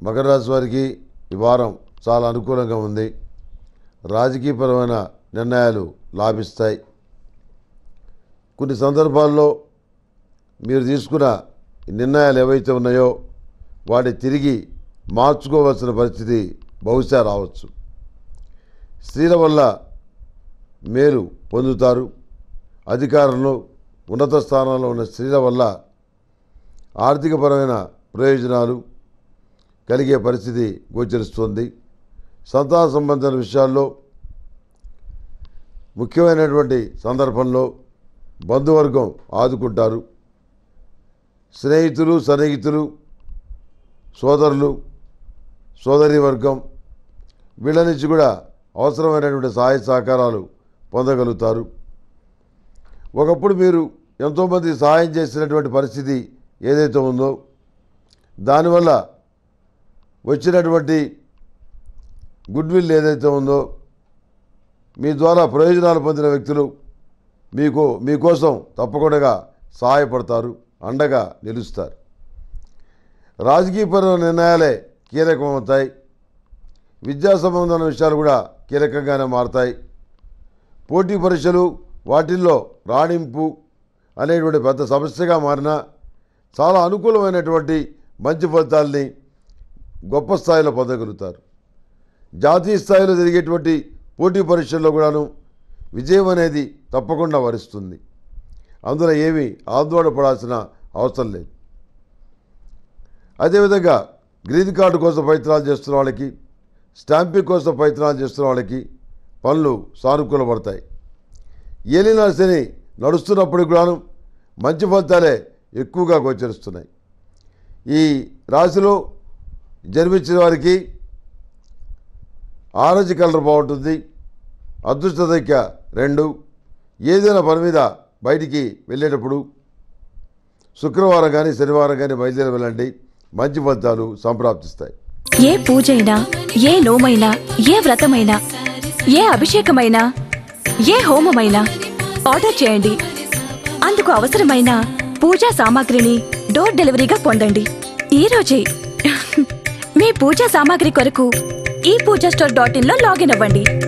మకర రాశి వారికి ఈ వారం చాలా అనుకూలంగా ఉంది రాజకీయపరమైన నిర్ణయాలు లాభిస్తాయి కొన్ని సందర్భాల్లో మీరు తీసుకున్న ఈ నిర్ణయాలు ఏవైతే ఉన్నాయో వాటి తిరిగి మార్చుకోవాల్సిన పరిస్థితి బహుశా రావచ్చు స్త్రీల వల్ల మేలు పొందుతారు అధికారంలో ఉన్నత స్థానంలో ఉన్న స్త్రీల వల్ల ఆర్థికపరమైన ప్రయోజనాలు కలిగే పరిస్థితి గోచరిస్తుంది సంతాన సంబంధించిన విషయాల్లో ముఖ్యమైనటువంటి సందర్భంలో బంధువర్గం ఆదుకుంటారు స్నేహితులు సన్నిహితులు సోదరులు సోదరి వర్గం వీళ్ళ నుంచి కూడా అవసరమైనటువంటి సహాయ సహకారాలు పొందగలుగుతారు ఒకప్పుడు మీరు ఎంతోమంది సహాయం చేసినటువంటి పరిస్థితి ఏదైతే ఉందో దానివల్ల వచ్చినటువంటి గుడ్ విల్ ఏదైతే ఉందో మీ ద్వారా ప్రయోజనాలు పొందిన వ్యక్తులు మీకు మీకోసం తప్పకుండా సహాయపడతారు అండగా నిలుస్తారు రాజకీయపరమైన నిర్ణయాలే కీలకమవుతాయి విద్యా సంబంధమైన విషయాలు కూడా కీలకంగానే మారతాయి పోటీ పరీక్షలు వాటిల్లో రాణింపు అనేటువంటి పెద్ద సమస్యగా మారినా చాలా అనుకూలమైనటువంటి మంచి ఫలితాల్ని గొప్ప స్థాయిలో పొందగలుగుతారు జాతీయ స్థాయిలో జరిగేటువంటి పోటీ పరీక్షల్లో కూడాను విజయం అనేది తప్పకుండా వరిస్తుంది అందులో ఏమీ ఆందోళన పడాల్సిన అవసరం లేదు అదేవిధంగా గ్రీన్ కార్డు కోసం ప్రయత్నాలు చేస్తున్న వాళ్ళకి స్టాంపింగ్ కోసం ప్రయత్నాలు చేస్తున్న వాళ్ళకి పనులు సానుకూలపడతాయి ఏలినా శని నడుస్తున్నప్పుడు కూడాను మంచి ఫలితాలే ఎక్కువగా గోచరిస్తున్నాయి ఈ రాశిలో జన్మించిన వారికి ఆరెంజ్ కలర్ బాగుంటుంది అదృష్ట సంఖ్య రెండు ఏదైనా పని మీద బయటికి వెళ్ళేటప్పుడు శుక్రవారం కానీ శనివారం కానీ బయలుదేరి వెళ్ళండి మంచి ఫలితాలు సంప్రాప్తిస్తాయి ఏ పూజైనా ఏ నోమైనా ఏ వ్రతమైనా ఏ అభిషేకమైనా ఏ హోమమైనా ఆర్డర్ చేయండి అందుకు అవసరమైన పూజా సామాగ్రిని డోర్ డెలివరీగా పొందండి ఈ రోజే మీ పూజా సామాగ్రి కొరకు ఈ పూజా స్టోర్ డాట్ ఇన్ లో లాగిన్ అవ్వండి